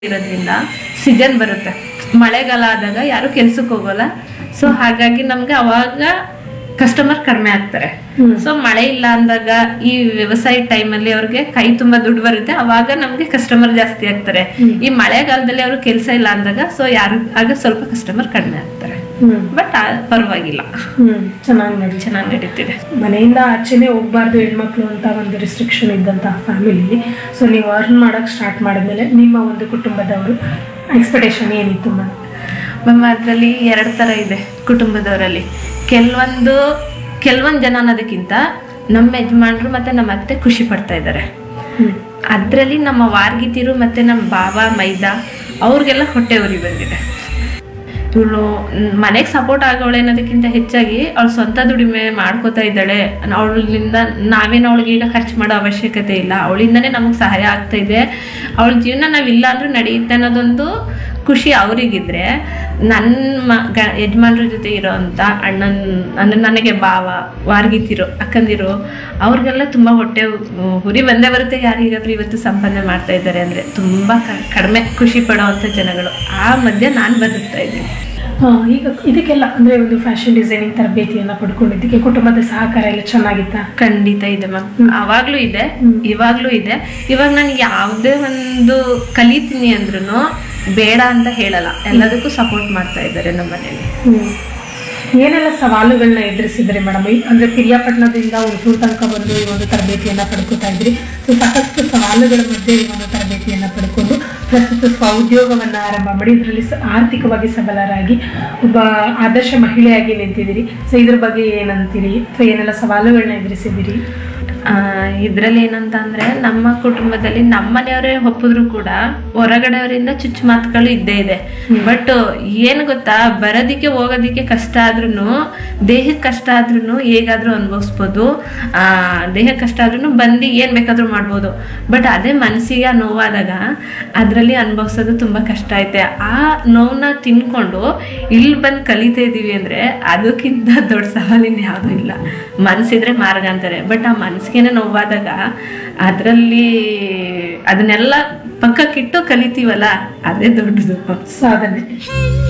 ಇರೋದ್ರಿಂದ ಸೀಸನ್ ಬರುತ್ತೆ ಮಳೆಗಾಲ ಆದಾಗ ಯಾರು ಕೆಲ್ಸಕ್ಕೆ ಹೋಗೋಲ್ಲ ಸೊ ಹಾಗಾಗಿ ನಮ್ಗೆ ಅವಾಗ ಕಸ್ಟಮರ್ ಕಡಿಮೆ ಆಗ್ತಾರೆ ಸೊ ಮಳೆ ಇಲ್ಲ ಅಂದಾಗ ಈ ವ್ಯವಸಾಯ ಟೈಮಲ್ಲಿ ಅವ್ರಿಗೆ ಕೈ ತುಂಬಾ ದುಡ್ಡು ಬರುತ್ತೆ ಅವಾಗ ನಮ್ಗೆ ಕಸ್ಟಮರ್ ಜಾಸ್ತಿ ಆಗ್ತಾರೆ ಈ ಮಳೆಗಾಲದಲ್ಲಿ ಅವ್ರು ಕೆಲಸ ಇಲ್ಲ ಅಂದಾಗ ಸೊ ಯಾರು ಆಗ ಸ್ವಲ್ಪ ಕಸ್ಟಮರ್ ಕಡಿಮೆ ಆಗ್ತಾರೆ ಹ್ಮ್ ಬಟ್ ಪರವಾಗಿಲ್ಲ ಹ್ಮ್ ಚೆನ್ನಾಗಿ ನಡಿ ಚೆನ್ನಾಗಿ ನಡೀತಿದೆ ಮನೆಯಿಂದ ಆಚೆನೆ ಹೋಗ್ಬಾರ್ದು ಹೆಣ್ಮಕ್ಳು ಅಂತ ಒಂದು ರಿಸ್ಟ್ರಿಕ್ಷನ್ ಇದ್ದಂತಹ ಫ್ಯಾಮಿಲಿ ಸೊ ನೀವು ಅರ್ನ್ ಮಾಡಕ್ ಸ್ಟಾರ್ಟ್ ಮಾಡಿದ್ಮೇಲೆ ನಿಮ್ಮ ಒಂದು ಕುಟುಂಬದವರು ಎಕ್ಸ್ಪೆಕ್ಟೇಷನ್ ಏನಿತ್ತು ಮ್ಯಾಮ್ ಮ್ಯಾಮ್ ಅದರಲ್ಲಿ ಎರಡು ಥರ ಇದೆ ಕುಟುಂಬದವರಲ್ಲಿ ಕೆಲವೊಂದು ಕೆಲವೊಂದು ಜನ ಅನ್ನೋದಕ್ಕಿಂತ ನಮ್ಮ ಯಜಮಾನ್ರು ಮತ್ತೆ ನಮ್ಮ ಅತ್ತೆ ಖುಷಿ ಪಡ್ತಾ ಇದ್ದಾರೆ ಹ್ಮ್ ಅದರಲ್ಲಿ ನಮ್ಮ ವಾರ್ಗಿತಿರು ಮತ್ತೆ ನಮ್ಮ ಬಾಬಾ ಮೈದಾ ಅವ್ರಿಗೆಲ್ಲ ಹೊಟ್ಟೆ ಉರಿ ಬಂದಿದೆ ಇವಳು ಮನೆಗೆ ಸಪೋರ್ಟ್ ಆಗೋಳೆ ಅನ್ನೋದಕ್ಕಿಂತ ಹೆಚ್ಚಾಗಿ ಅವಳು ಸ್ವಂತ ದುಡಿಮೆ ಮಾಡ್ಕೋತಾ ಇದ್ದಾಳೆ ಅವಳಿಂದ ನಾವೇನು ಅವಳಿಗೆ ಈಗ ಖರ್ಚು ಮಾಡೋ ಅವಶ್ಯಕತೆ ಇಲ್ಲ ಅವಳಿಂದನೇ ನಮಗೆ ಸಹಾಯ ಆಗ್ತಾ ಇದೆ ಅವಳ ಜೀವನ ನಾವಿಲ್ಲ ಅಂದ್ರೂ ನಡೆಯುತ್ತೆ ಅನ್ನೋದೊಂದು ಖುಷಿ ಅವರಿಗಿದ್ರೆ ನನ್ನ ಮ ಗ ಯಜಮಾನ್ರ ಜೊತೆ ಇರೋ ಅಂತ ಅಣ್ಣನ ಅಂದರೆ ನನಗೆ ಭಾವ ವಾರ್ಗಿತಿರು ಅಕ್ಕಂದಿರು ಅವ್ರಿಗೆಲ್ಲ ತುಂಬ ಹೊಟ್ಟೆ ಉ- ಉರಿ ಬಂದೇ ಬರುತ್ತೆ ಯಾರಿಗಾದ್ರೂ ಇವತ್ತು ಸಂಪಾದನೆ ಮಾಡ್ತಾ ಇದ್ದಾರೆ ಅಂದರೆ ತುಂಬ ಕಡಿಮೆ ಖುಷಿ ಪಡೋವಂಥ ಜನಗಳು ಆ ಮಧ್ಯೆ ನಾನು ಬದುಕ್ತಾ ಇದ್ದೀನಿ ಆ, ಈಗ ಇದಕ್ಕೆಲ್ಲ ಅಂದ್ರೆ ಒಂದು ಫ್ಯಾಷನ್ ಡಿಸೈನಿಂಗ್ ತರಬೇತಿಯನ್ನ ಪಡ್ಕೊಂಡಿದ್ದಕ್ಕೆ ಕುಟುಂಬದ ಸಹಕಾರ ಎಲ್ಲ ಚೆನ್ನಾಗಿತ್ತ ಖಂಡಿತ ಇದೆ ಮ್ಯಾಮ್ ಅವಾಗ್ಲೂ ಇದೆ ಇವಾಗ್ಲೂ ಇದೆ ಇವಾಗ ನಾನು ಯಾವುದೇ ಒಂದು ಕಲಿತೀನಿ ಅಂದ್ರೂ ಬೇಡ ಅಂತ ಹೇಳಲ್ಲ ಎಲ್ಲದಕ್ಕೂ ಸಪೋರ್ಟ್ ಮಾಡ್ತಾ ಇದ್ದಾರೆ ನಮ್ಮ ಮನೇಲಿ ಹ್ಮ್ ಏನೆಲ್ಲ ಸವಾಲುಗಳನ್ನ ಎದುರಿಸಿದ್ರಿ ಮೇಡಮ್ ಅಂದ್ರೆ ಪಿರಿಯಾಪಟ್ಟಣದಿಂದ ಹುಣಸೂರು ತನಕ ಬಂದು ಈ ಒಂದು ತರಬೇತಿಯನ್ನ ಪಡ್ಕೊತಾ ಇದ್ರಿ ಸೊ ಸಾಕಷ್ಟು ಸವಾಲುಗಳ ಮಧ್ಯೆ ಈ ಒಂದು ತರಬೇತಿಯನ್ನ ಪಡ್ಕೊಂಡು ಪ್ರಸ್ತುತ ಸ್ವಉದ್ಯೋಗವನ್ನ ಆರಂಭ ಮಾಡಿ ಇದರಲ್ಲಿ ಸ- ಆರ್ಥಿಕವಾಗಿ ಸಬಲರಾಗಿ ಒಬ್ಬ ಆದರ್ಶ ಮಹಿಳೆಯಾಗಿ ನಿಂತಿದ್ದೀರಿ ಸೊ ಇದ್ರ ಬಗ್ಗೆ ಏನಂತೀರಿ ಅಥವಾ ಏನೆಲ್ಲ ಸವಾಲುಗಳನ್ನ ಎದುರಿಸಿದ್ದೀರಿ ಇದರಲ್ಲಿ ಏನಂತ ಅಂದ್ರೆ ನಮ್ಮ ಕುಟುಂಬದಲ್ಲಿ ನಮ್ಮ ಮನೆಯವರೇ ಒಪ್ಪಿದ್ರು ಕೂಡ ಹೊರಗಡೆಯವರಿಂದ ಚುಚ್ಚು ಮಾತುಗಳು ಇದ್ದೇ ಇದೆ ಬಟ್ ಏನು ಗೊತ್ತಾ ಬರೋದಿಕ್ಕೆ ಹೋಗೋದಿಕ್ಕೆ ಕಷ್ಟ ಆದ್ರೂ ದೇಹಕ್ಕೆ ಕಷ್ಟ ಆದ್ರೂ ಹೇಗಾದ್ರೂ ಅನುಭವಿಸ್ಬೋದು ಆ, ದೇಹಕ್ಕೆ ಕಷ್ಟ ಆದ್ರೂ ಬಂದು ಏನು ಬೇಕಾದ್ರೂ ಮಾಡ್ಬೋದು ಬಟ್ ಅದೇ ಮನಸ್ಸಿಗೆ ಆ ನೋವಾದಾಗ ಅದರಲ್ಲಿ ಅನುಭವಿಸೋದು ತುಂಬ ಕಷ್ಟ ಐತೆ ಆ ನೋವನ್ನ ತಿನ್ಕೊಂಡು ಇಲ್ಲಿ ಬಂದು ಕಲಿತಾ ಇದ್ದೀವಿ ಅಂದರೆ ಅದಕ್ಕಿಂತ ದೊಡ್ಡ ಸವಾಲಿನ ಯಾವುದೂ ಇಲ್ಲ ಮನಸ್ಸಿದ್ರೆ ಮಾರ್ಗ ಅಂತಾರೆ ಬಟ್ ಆ ಮನಸ್ಸಿಗೆ ನೋವಾದಾಗ ಅದರಲ್ಲಿ ಅದನ್ನೆಲ್ಲ ಪಕ್ಕಕ್ಕಿಟ್ಟು ಕಲಿತೀವಲ್ಲ ಅದೇ ದೊಡ್ಡದು ಸಾಧನೆ